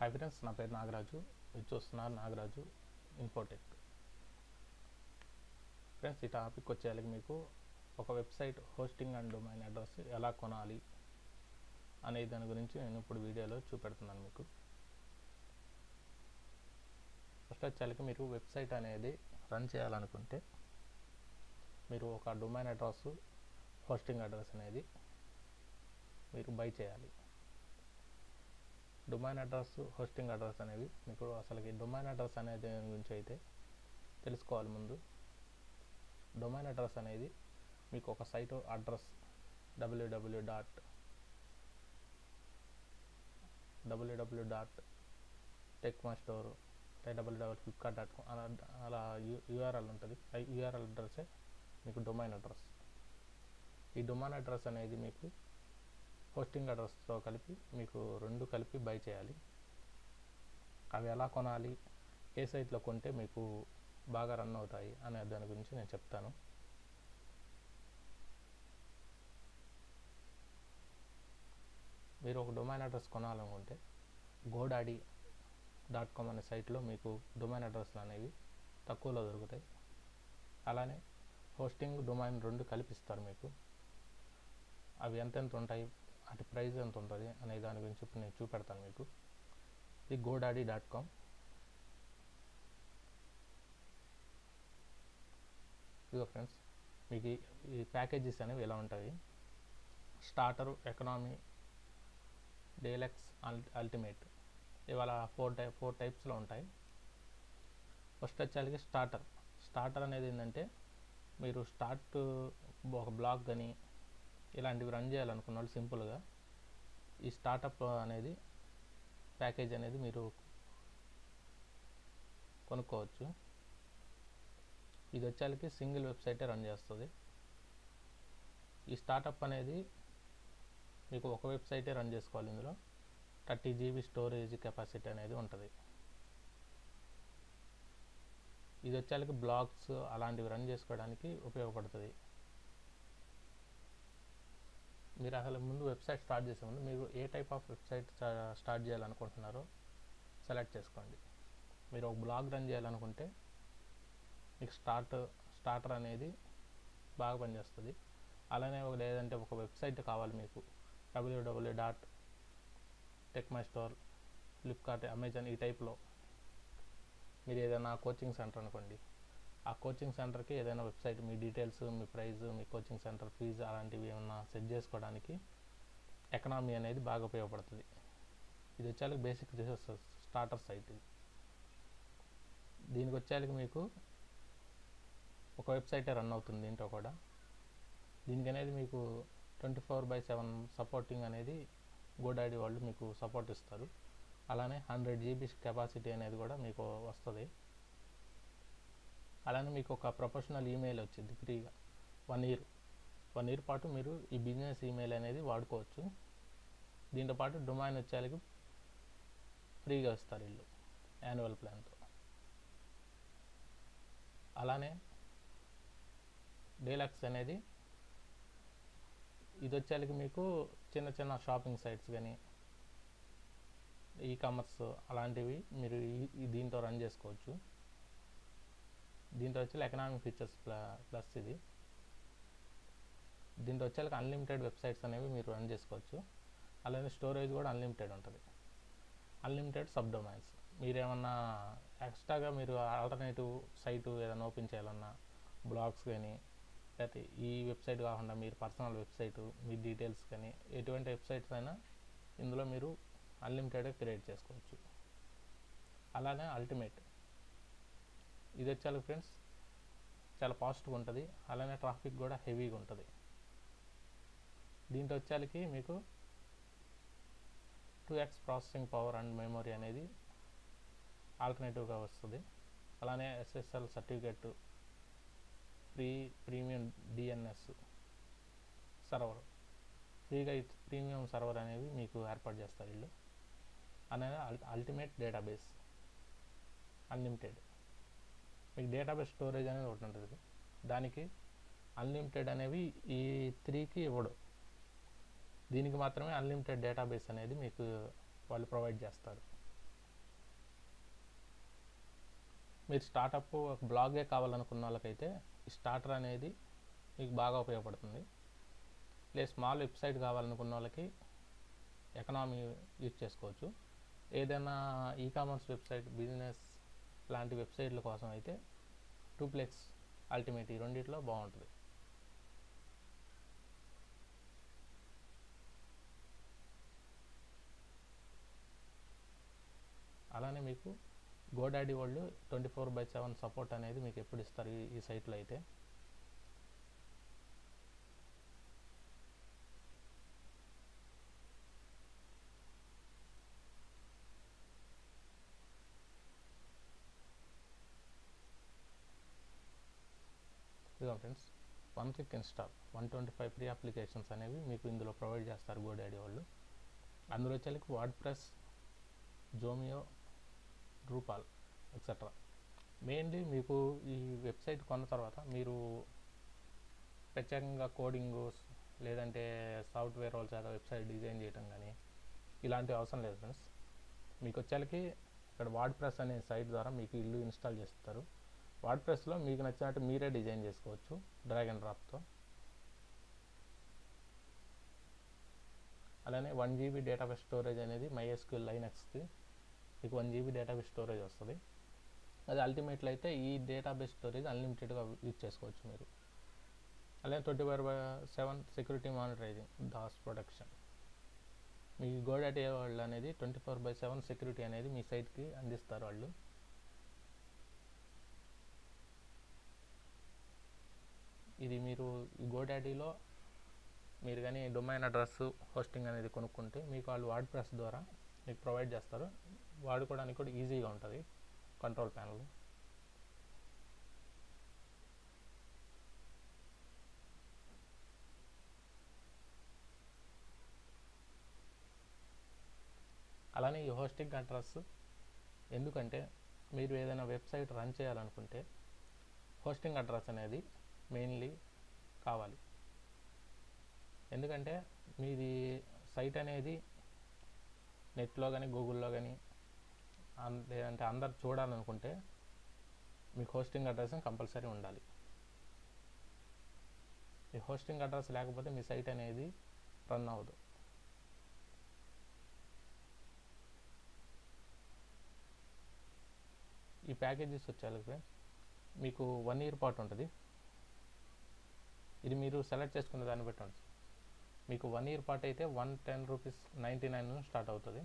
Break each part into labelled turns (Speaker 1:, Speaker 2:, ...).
Speaker 1: hi friends నా పేరు నాగరాజు మీరు చూస్తున్నారు నాగరాజు ఇన్ఫోటెక్ ఫ్రెండ్స్ ఈ టాపిక్ వచ్చేయాలి మీకు ఒక website hosting and domain address ఎలా కొనాలి అనే దాని గురించి నేను ఇప్పుడు వీడియోలో చూపెడుతున్నాను మీకు ఫస్ట్ వచ్చేసరికి మీరు వెబ్సైట్ అనేది రన్ చేయాలనుకుంటే మీరు ఒక డొమైన్ అడ్రస్ హోస్టింగ్ అడ్రస్ అనేది మీరు బై చేయాలి డొమైన్ అడ్రస్ హోస్టింగ్ అడ్రస్ అనేవి మీకు అసలుకి డొమైన్ అడ్రస్ అనేది గురించి అయితే తెలుసుకోవాలి ముందు డొమైన్ అడ్రస్ అనేది మీకు ఒక site address W W dot W W dot tech my store W W Flipkart dot com అలా అలా యూఆర్ఎల్ ఉంటుంది ఆ యూఆర్ఎల్ అడ్రస్సే మీకు డొమైన్ అడ్రస్ ఈ డొమైన్ అడ్రస్ అనేది మీకు హోస్టింగ్ అడ్రస్తో కలిపి మీకు రెండు కలిపి బై చేయాలి అవి ఎలా కొనాలి ఏ సైట్లో కొంటే మీకు బాగా రన్ అవుతాయి అనే దాని గురించి నేను చెప్తాను మీరు ఒక డొమైన్ అడ్రస్ కొనాలనుకుంటే గోడాడీ డాట్ కామ్ అనే సైట్లో మీకు డొమైన్ అడ్రస్లు అనేవి తక్కువలో దొరుకుతాయి అలానే హోస్టింగ్ డొమైన్ రెండు కల్పిస్తారు మీకు అవి ఎంతెంత ఉంటాయి వాటి ప్రైస్ ఎంత ఉంటుంది అనే దాని గురించి ఇప్పుడు నేను చూపెడతాను మీకు ఇది గోడాడీ డాట్ కామ్ ఇదిగో ఫ్రెండ్స్ మీకు ఈ ప్యాకేజెస్ అనేవి ఎలా ఉంటాయి స్టార్టర్ ఎకనామీ డేలెక్స్ అల్టిమేట్ ఇవాళ ఫోర్ టై ఫోర్ టైప్స్లో ఉంటాయి ఫస్ట్ వచ్చేసరికి స్టార్టర్ స్టార్టర్ అనేది ఏంటంటే మీరు స్టార్ట్ ఒక బ్లాగ్ కానీ ఇలాంటివి రన్ చేయాలనుకున్న వాళ్ళు సింపుల్గా ఈ స్టార్టప్ అనేది ప్యాకేజ్ అనేది మీరు కొనుక్కోవచ్చు ఇది వచ్చేసరికి సింగిల్ వెబ్సైటే రన్ చేస్తుంది ఈ స్టార్టప్ అనేది మీకు ఒక వెబ్సైటే రన్ చేసుకోవాలి ఇందులో థర్టీ జీబీ స్టోరేజ్ కెపాసిటీ అనేది ఉంటుంది ఇది వచ్చేసరికి బ్లాగ్స్ అలాంటివి రన్ చేసుకోవడానికి ఉపయోగపడుతుంది మీరు అసలు ముందు వెబ్సైట్ స్టార్ట్ చేసే ముందు మీరు ఏ టైప్ ఆఫ్ వెబ్సైట్ స్టార్ట్ చేయాలనుకుంటున్నారో సెలెక్ట్ చేసుకోండి మీరు ఒక బ్లాగ్ రన్ చేయాలనుకుంటే మీకు స్టార్ట్ స్టార్టర్ అనేది బాగా పనిచేస్తుంది అలానే ఒక లేదంటే ఒక వెబ్సైట్ కావాలి మీకు W W dot tech my store Flipkart Amazon ఈ టైప్లో మీరు ఏదైనా కోచింగ్ సెంటర్ అనుకోండి ఆ కోచింగ్ సెంటర్కి ఏదైనా వెబ్సైట్ మీ డీటెయిల్స్ మీ ప్రైస్ మీ కోచింగ్ సెంటర్ ఫీజు అలాంటివి ఏమన్నా సెట్ చేసుకోవడానికి ఎకనామీ అనేది బాగా ఉపయోగపడుతుంది ఇది వచ్చేకి బేసిక్ స్టార్టర్ సైట్ ఇది దీనికి వచ్చేకి మీకు ఒక వెబ్సైటే రన్ అవుతుంది దీంట్లో కూడా దీనికి అనేది మీకు twenty four by seven supporting అనేది గోడాడి వాళ్ళు మీకు సపోర్ట్ ఇస్తారు అలానే హండ్రెడ్ జీబీ కెపాసిటీ అనేది కూడా మీకు వస్తుంది అలానే మీకు ఒక ప్రొఫెషనల్ ఈమెయిల్ వచ్చింది ఫ్రీగా వన్ ఇయర్ వన్ ఇయర్ పాటు మీరు ఈ బిజినెస్ ఈమెయిల్ అనేది వాడుకోవచ్చు దీంతో పాటు డొమైన్ వచ్చేకి ఫ్రీగా ఇస్తారు వీళ్ళు యాన్యువల్ ప్లాన్తో అలానే డీలక్స్ అనేది ఇది వచ్చేకి మీకు చిన్న చిన్న షాపింగ్ సైట్స్ కానీ ఈ కామర్స్ అలాంటివి మీరు ఈ దీంతో రన్ చేసుకోవచ్చు దీంట్లో వచ్చి ఎకనామిక్ ఫీచర్స్ ప్లస్ ఇది దీంట్లో వచ్చేకి అన్లిమిటెడ్ వెబ్సైట్స్ అనేవి మీరు రన్ చేసుకోవచ్చు అలానే స్టోరేజ్ కూడా అన్లిమిటెడ్ ఉంటుంది అన్లిమిటెడ్ సబ్ డొమైన్స్ మీరు ఏమన్నా ఎక్స్ట్రాగా మీరు ఆల్టర్నేటివ్ సైట్ ఏదైనా ఓపెన్ చేయాలన్నా బ్లాగ్స్ కానీ లేకపోతే ఈ వెబ్సైట్ కాకుండా మీరు పర్సనల్ వెబ్సైట్ మీ డీటెయిల్స్ కానీ ఎటువంటి వెబ్సైట్స్ అయినా ఇందులో మీరు అన్లిమిటెడ్గా క్రియేట్ చేసుకోవచ్చు అలానే అల్టిమేట్ ఇది వచ్చాలి ఫ్రెండ్స్ చాలా పాజిటివ్గా ఉంటుంది అలానే ట్రాఫిక్ కూడా హెవీగా ఉంటుంది దీంట్లో వచ్చేకి మీకు two x processing power and memory అనేది ఆల్టర్నేటివ్గా వస్తుంది అలానే SSL certificate pre premium DNS server ఫ్రీగా ప్రీమియం సర్వర్ అనేవి మీకు ఏర్పాటు చేస్తారు వీళ్ళు అనేది అల్టిమేట్ డేటాబేస్ అన్లిమిటెడ్ మీకు డేటాబేస్ స్టోరేజ్ అనేది ఒకటి ఉంటుంది దానికి అన్లిమిటెడ్ అనేవి ఈ త్రీకి ఇవ్వడు దీనికి మాత్రమే అన్లిమిటెడ్ డేటాబేస్ అనేది మీకు వాళ్ళు ప్రొవైడ్ చేస్తారు మీరు స్టార్టప్ ఒక బ్లాగే కావాలనుకున్న వాళ్ళకైతే ఈ స్టార్టర్ అనేది మీకు బాగా ఉపయోగపడుతుంది లేదు స్మాల్ వెబ్సైట్ కావాలనుకున్న వాళ్ళకి ఎకనామీ యూజ్ చేసుకోవచ్చు ఏదైనా ఈ కామర్స్ వెబ్సైట్ బిజినెస్ లాంటి వెబ్సైట్ల కోసం అయితే టూప్లెక్స్ అల్టిమేట్ ఈ రెండిట్లో బాగుంటుంది అలానే మీకు గోడాడీ వాళ్ళు twenty four by seven support అనేది మీకు ఎప్పుడు ఇస్తారు ఈ- ఈ సైట్లో అయితే ఇదిగో friends one click install one twenty five free applications అనేవి మీకు ఇందులో ప్రొవైడ్ చేస్తారు గోడాడీ వాళ్ళు అందులో వచ్చేకి WordPress Joomla Drupal etcetera mainly మీకు ఈ వెబ్సైట్ కొన్న తర్వాత మీరు ప్రత్యేకంగా కోడింగ్ లేదంటే సాఫ్ట్వేర్ వాళ్ళ చేత వెబ్సైట్ డిజైన్ చేయటం కానీ ఇలాంటివి అవసరం లేదు ఫ్రెండ్స్ మీకు వచ్చేకి ఇక్కడ వార్డ్ ప్రెస్ అనే సైట్ ద్వారా మీకు ఇల్లు ఇన్స్టాల్ చేస్తారు వార్డ్ ప్రెస్లో మీకు నచ్చినట్టు మీరే డిజైన్ చేసుకోవచ్చు డ్రాగ్ అండ్ డ్రాప్తో అలానే వన్ జీబీ డేటాబేస్ స్టోరేజ్ అనేది మైఎస్క్యూఎల్ లైనక్స్ది మీకు వన్ జీబీ డేటాబేస్ స్టోరేజ్ వస్తుంది అది అల్టిమేట్లో అయితే ఈ డేటాబేస్ స్టోరేజ్ అన్లిమిటెడ్గా యూజ్ చేసుకోవచ్చు మీరు అలానే twenty four by seven security monitorising DDoS protection మీ గోడాటే వాళ్ళు అనేది twenty four by seven security అనేది మీ సైట్కి అందిస్తారు వాళ్ళు ఇది మీరు ఈ గోడాడీలో మీరు కానీ డొమైన్ అడ్రస్ హోస్టింగ్ అనేది కొనుక్కుంటే మీకు వాళ్ళు వార్డ్ ప్రెస్ ద్వారా మీకు ప్రొవైడ్ చేస్తారు వాడుకోవడానికి కూడా ఈజీగా ఉంటుంది కంట్రోల్ ప్యానల్ అలానే ఈ హోస్టింగ్ అడ్రస్ ఎందుకంటే మీరు ఏదైనా వెబ్సైట్ రన్ చేయాలనుకుంటే హోస్టింగ్ అడ్రస్ అనేది మెయిన్లీ కావాలి ఎందుకంటే మీది సైట్ అనేది నెట్లో కానీ గూగుల్లో కానీ లేదంటే అందరు చూడాలనుకుంటే మీకు హోస్టింగ్ అడ్రస్ కంపల్సరీ ఉండాలి ఈ హోస్టింగ్ అడ్రస్ లేకపోతే మీ సైట్ అనేది రన్ అవ్వదు ఈ ప్యాకేజెస్ వచ్చేయాలి ఫ్రెండ్స్ మీకు వన్ ఇయర్ పాటు ఉంటుంది ఇది మీరు సెలెక్ట్ చేసుకునే దాన్ని బట్టి ఉంటుంది మీకు వన్ ఇయర్ పాటు అయితే one ten rupees ninety nine start అవుతుంది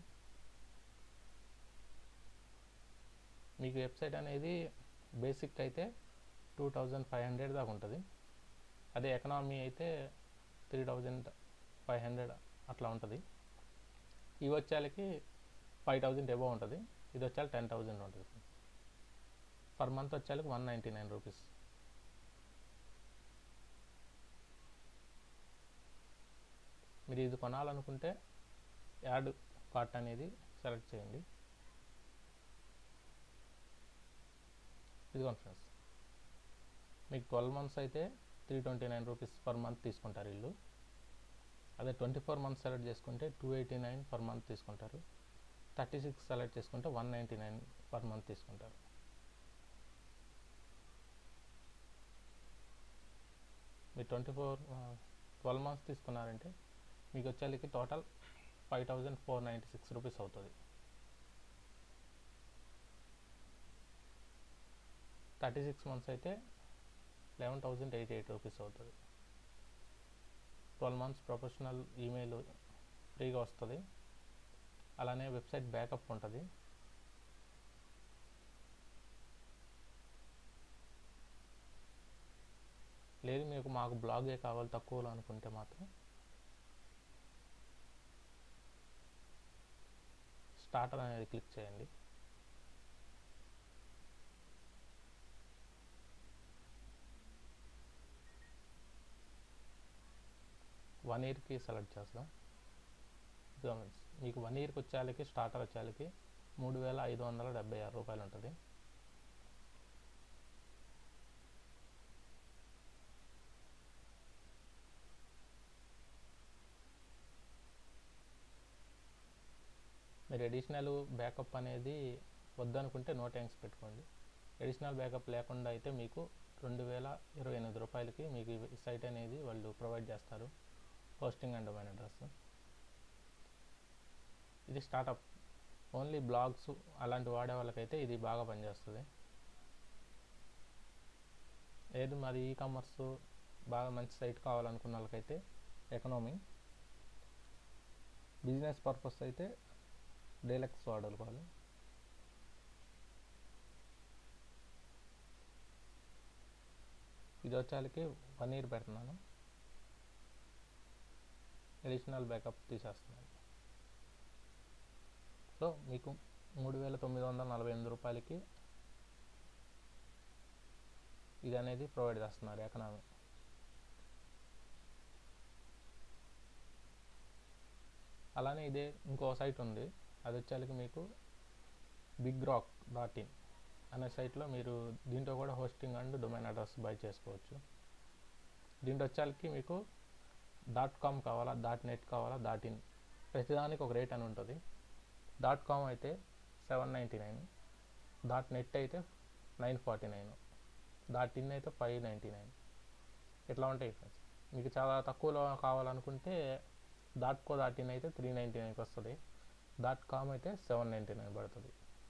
Speaker 1: మీకు వెబ్సైట్ అనేది బేసిక్ అయితే టూ థౌజండ్ ఫైవ్ హండ్రెడ్ దాకా ఉంటుంది అదే ఎకనామీ అయితే త్రీ థౌజండ్ ఫైవ్ హండ్రెడ్ అట్లా ఉంటుంది ఇవి వచ్చేళ్ళకి ఫైవ్ థౌజండ్ ఎబో ఉంటుంది ఇది వచ్చేళ్ళకి టెన్ థౌజండ్ ఉంటుంది పర్ మంత్ వచ్చేళ్ళకి వన్ నైంటీ నైన్ రూపీస్ మీరు ఇది కొనాలనుకుంటే యాడ్ కార్ట్ అనేది సెలెక్ట్ చేయండి ఇదిగోండి ఫ్రెండ్స్ మీకు ట్వెల్వ్ మంత్స్ అయితే three twenty nine rupees per month తీసుకుంటారు వీళ్ళు అదే ట్వంటీ ఫోర్ మంత్స్ సెలెక్ట్ చేసుకుంటే two eighty nine per month తీసుకుంటారు థర్టీ సిక్స్ సెలెక్ట్ చేసుకుంటే one ninety nine per month తీసుకుంటారు మీరు ట్వంటీ ఫోర్ ట్వెల్వ్ మంత్స్ తీసుకున్నారంటే మీకు వచ్చేళ్ళకి total five thousand four ninety six rupees అవుతుంది థర్టీ సిక్స్ మంత్స్ అయితే eleven thousand eighty eight rupees అవుతుంది ట్వెల్వ్ మంత్స్ ప్రొఫెషనల్ ఈమెయిల్ ఫ్రీగా వస్తుంది అలానే వెబ్సైట్ బ్యాకప్ ఉంటుంది లేదు మీకు మాకు బ్లాగే కావాలి తక్కువలో అనుకుంటే మాత్రం స్టార్టర్ అనేది క్లిక్ చేయండి వన్ ఇయర్కి సెలెక్ట్ చేస్తాం గవర్నమెంట్స్ మీకు వన్ ఇయర్కి వచ్చేళ్ళకి స్టార్టర్ వచ్చేళ్ళకి మూడు వేల ఐదు వందల డెబ్బై ఆరు రూపాయలు ఉంటుంది మీరు అడిషనల్ బ్యాకప్ అనేది వద్దనుకుంటే నో ట్యాంక్స్ పెట్టుకోండి అడిషనల్ బ్యాకప్ లేకుండా అయితే మీకు రెండు వేల ఇరవై ఎనిమిది రూపాయలకి మీకు ఈ సైట్ అనేది వాళ్ళు ప్రొవైడ్ చేస్తారు హోస్టింగ్ అండ్ డొమైన్ అడ్రస్ ఇది స్టార్టప్ ఓన్లీ బ్లాగ్స్ అలాంటి వాడే వాళ్ళకైతే ఇది బాగా పనిచేస్తుంది లేదు మరి ఈ కామర్స్ బాగా మంచి సైట్ కావాలనుకున్న వాళ్ళకైతే ఎకనామీ బిజినెస్ పర్పస్ అయితే డేలక్స్ వాడుకోవాలి ఇది వచ్చేకి వన్ ఇయర్ పెడుతున్నాను అడిషనల్ బ్యాకప్ తీసేస్తున్నాను సో మీకు మూడు వేల తొమ్మిది వందల నలభై ఎనిమిది రూపాయలకి ఇది అనేది ప్రొవైడ్ చేస్తున్నారు ఎకనామీ అలానే ఇదే ఇంకో సైట్ ఉంది అది వచ్చేకి మీకు బిగ్ రాక్ డాట్ ఇన్ అనే సైట్లో మీరు దీంట్లో కూడా hosting and domain address buy చేసుకోవచ్చు దీంట్లో వచ్చేకి మీకు డాట్ కామ్ కావాలా డాట్ నెట్ కావాలా డాట్ ఇన్ ప్రతిదానికి ఒక రేట్ అని ఉంటుంది డాట్ కామ్ అయితే seven ninety nine dot net అయితే nine forty nine dot in అయితే ఫైవ్ నైంటీ నైన్ ఇట్లా ఉంటాయి ఫ్రెండ్స్ మీకు చాలా తక్కువలో కావాలనుకుంటే డాట్ కో డాట్ ఇన్ అయితే త్రీ నైంటీ నైన్కి వస్తుంది డాట్ కామ్ అయితే సెవెన్ నైంటీ నైన్ పడుతుంది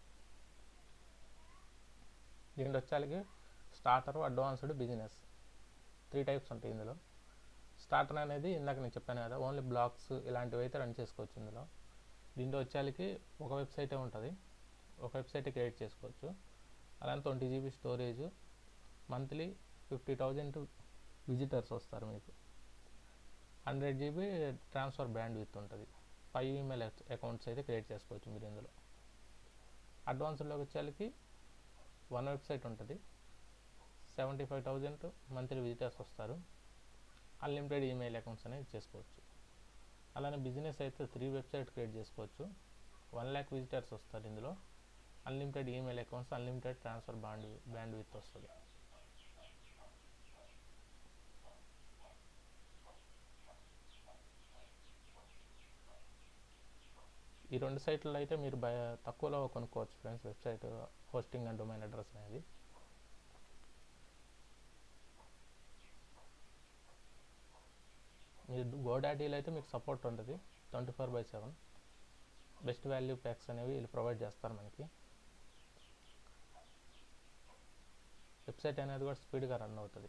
Speaker 1: దీంట్లో వచ్చేకి starter advanced business three types ఉంటాయి ఇందులో స్టార్టర్ అనేది ఇందాక నేను చెప్పాను కదా ఓన్లీ బ్లాగ్స్ ఇలాంటివి అయితే రన్ చేసుకోవచ్చు ఇందులో దీంట్లో వచ్చేకి ఒక వెబ్సైటే ఉంటుంది ఒక వెబ్సైట్ క్రియేట్ చేసుకోవచ్చు అలానే twenty GB storage monthly fifty thousand visitors వస్తారు మీకు hundred GB transfer bandwidth ఉంటుంది ఫైవ్ ఈమెయిల్ అకౌంట్స్ అయితే క్రియేట్ చేసుకోవచ్చు మీరు ఇందులో అడ్వాన్స్డ్లోకి వచ్చేకి వన్ వెబ్సైట్ ఉంటుంది seventy five thousand monthly visitors వస్తారు అన్లిమిటెడ్ ఈమెయిల్ అకౌంట్స్ అనేది చేసుకోవచ్చు అలానే బిజినెస్ అయితే త్రీ వెబ్సైట్ క్రియేట్ చేసుకోవచ్చు వన్ ల్యాక్ విజిటర్స్ వస్తారు ఇందులో unlimited email accounts unlimited transfer band bandwidth వస్తుంది ఈ రెండు సైట్లలో అయితే మీరు బయ తక్కువలో కొనుక్కోవచ్చు friends website hosting and domain address అనేది మీరు గోడాడీలో అయితే మీకు సపోర్ట్ ఉంటుంది twenty four by seven best value packs అనేవి వీళ్ళు ప్రొవైడ్ చేస్తారు మనకి వెబ్సైట్ అనేది కూడా స్పీడ్గా రన్ అవుతుంది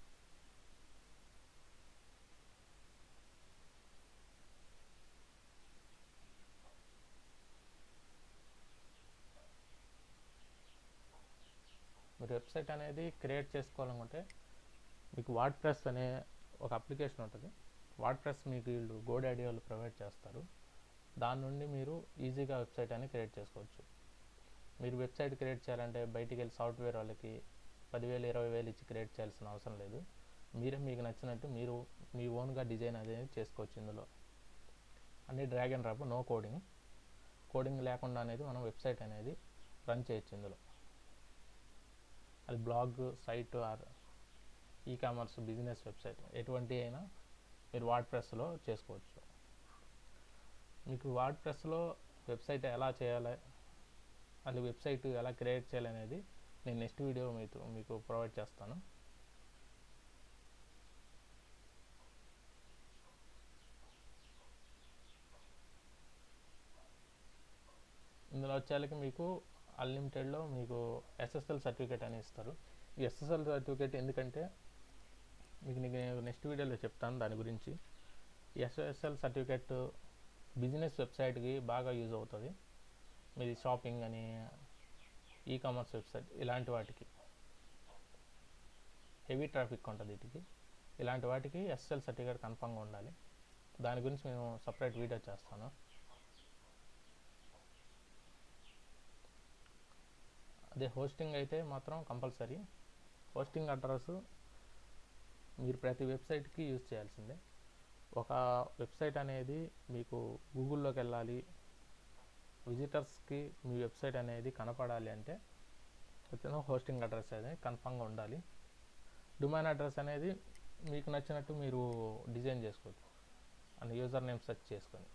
Speaker 1: మీరు వెబ్సైట్ అనేది క్రియేట్ చేసుకోవాలనుకుంటే మీకు వార్డ్ ప్రెస్ అనే ఒక అప్లికేషన్ ఉంటుంది వార్డ్ ప్రెస్ మీకు వీళ్ళు గోడాడీ వాళ్ళు ప్రొవైడ్ చేస్తారు దాని నుండి మీరు ఈజీగా వెబ్సైట్ అనేది క్రియేట్ చేసుకోవచ్చు మీరు వెబ్సైట్ క్రియేట్ చేయాలంటే బయటికి వెళ్ళి సాఫ్ట్వేర్ వాళ్ళకి పదివేలు ఇరవై వేలు ఇచ్చి క్రియేట్ చేయాల్సిన అవసరం లేదు మీరే మీకు నచ్చినట్టు మీరు మీ ఓన్గా డిజైన్ అనేది చేసుకోవచ్చు ఇందులో అన్ని drag and drop no coding coding లేకుండా అనేది మనం వెబ్సైట్ అనేది రన్ చేయొచ్చు ఇందులో అది blog site or e commerce business website ఎటువంటి అయినా మీరు వార్డ్ ప్రెస్లో చేసుకోవచ్చు మీకు వార్డ్ ప్రెస్లో వెబ్సైట్ ఎలా చేయాలి అది వెబ్సైట్ ఎలా క్రియేట్ చేయాలనేది నేను నెక్స్ట్ వీడియో మీతో మీకు ప్రొవైడ్ చేస్తాను ఇందులో వచ్చేళ్ళకి మీకు అన్లిమిటెడ్లో మీకు ఎస్ఎస్ఎల్ సర్టిఫికేట్ అని ఇస్తారు ఈ ఎస్ఎస్ఎల్ సర్టిఫికేట్ ఎందుకంటే మీకు నేను నెక్స్ట్ వీడియోలో చెప్తాను దాని గురించి ఎస్ఎస్ఎల్ సర్టిఫికేట్ బిజినెస్ వెబ్సైట్కి బాగా యూజ్ అవుతుంది మీది షాపింగ్ అని ఈ కామర్స్ వెబ్సైట్ ఇలాంటి వాటికి హెవీ ట్రాఫిక్ ఉంటుంది వీటికి ఇలాంటి వాటికి ఎస్ఎల్ సర్టిఫికేట్ కన్ఫామ్గా ఉండాలి దాని గురించి నేను సపరేట్ వీడియో చేస్తాను అదే హోస్టింగ్ అయితే మాత్రం కంపల్సరీ హోస్టింగ్ అడ్రస్ మీరు ప్రతి వెబ్సైట్కి యూజ్ చేయాల్సిందే ఒక వెబ్సైట్ అనేది మీకు గూగుల్లోకి వెళ్ళాలి విజిటర్స్కి మీ వెబ్సైట్ అనేది కనపడాలి అంటే వచ్చిన హోస్టింగ్ అడ్రస్ అనేది కన్ఫామ్గా ఉండాలి డొమైన్ అడ్రస్ అనేది మీకు నచ్చినట్టు మీరు డిజైన్ చేసుకోవచ్చు అండ్ యూజర్ నేమ్ సెర్చ్ చేసుకొని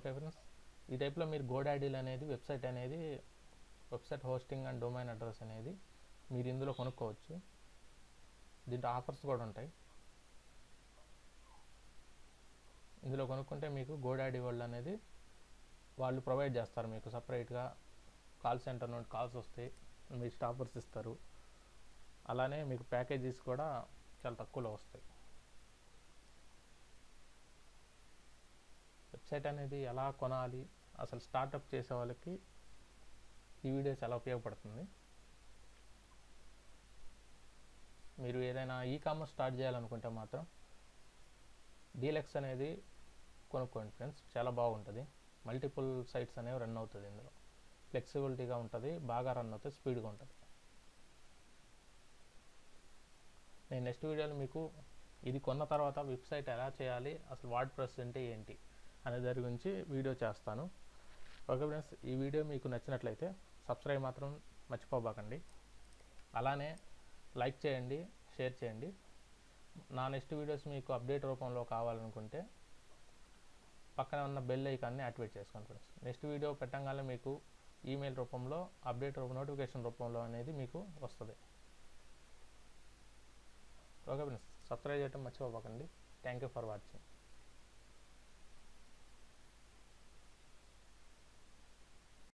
Speaker 1: ఓకే ఫ్రెండ్స్ ఈ టైప్లో మీరు గోడాడీల్ అనేది వెబ్సైట్ అనేది website hosting and domain address అనేది మీరు ఇందులో కొనుక్కోవచ్చు దీంట్లో ఆఫర్స్ కూడా ఉంటాయి ఇందులో కొనుక్కుంటే మీకు గోడాడీ వరల్డ్ అనేది వాళ్ళు ప్రొవైడ్ చేస్తారు మీకు సపరేట్గా కాల్ సెంటర్ నుండి కాల్స్ వస్తాయి మీ స్టాఫర్స్ ఇస్తారు అలానే మీకు ప్యాకేజెస్ కూడా చాలా తక్కువలో వస్తాయి వెబ్సైట్ అనేది ఎలా కొనాలి అసలు స్టార్టప్ చేసే వాళ్ళకి ఈ వీడియో చాలా ఉపయోగపడుతుంది మీరు ఏదైనా ఈ కామర్స్ స్టార్ట్ చేయాలనుకుంటే మాత్రం డీలెక్స్ అనేది కొనుక్కోండి ఫ్రెండ్స్ చాలా బాగుంటుంది మల్టిపుల్ సైట్స్ అనేవి రన్ అవుతుంది ఇందులో ఫ్లెక్సిబిలిటీగా ఉంటుంది బాగా రన్ అవుతుంది స్పీడ్గా ఉంటుంది నేను నెక్స్ట్ వీడియోలో మీకు ఇది కొన్న తర్వాత వెబ్సైట్ ఎలా చేయాలి అసలు వార్డ్ ప్రెస్ అంటే ఏంటి అనే దాని గురించి వీడియో చేస్తాను ఓకే ఫ్రెండ్స్ ఈ వీడియో మీకు నచ్చినట్లయితే సబ్స్క్రైబ్ మాత్రం మర్చిపోబాకండి అలానే లైక్ చేయండి షేర్ చేయండి నా నెక్స్ట్ వీడియోస్ మీకు అప్డేట్ రూపంలో కావాలనుకుంటే పక్కన ఉన్న బెల్ ఐకాన్ని యాక్టివేట్ చేసుకోండి ఫ్రెండ్స్ నెక్స్ట్ వీడియో పెట్టంగానే మీకు ఈమెయిల్ రూపంలో అప్డేట్ రూపం నోటిఫికేషన్ రూపంలో అనేది మీకు వస్తుంది ఓకే ఫ్రెండ్స్ సబ్స్క్రైబ్ చేయడం మర్చిపోకండి థ్యాంక్ యూ ఫర్ వాచింగ్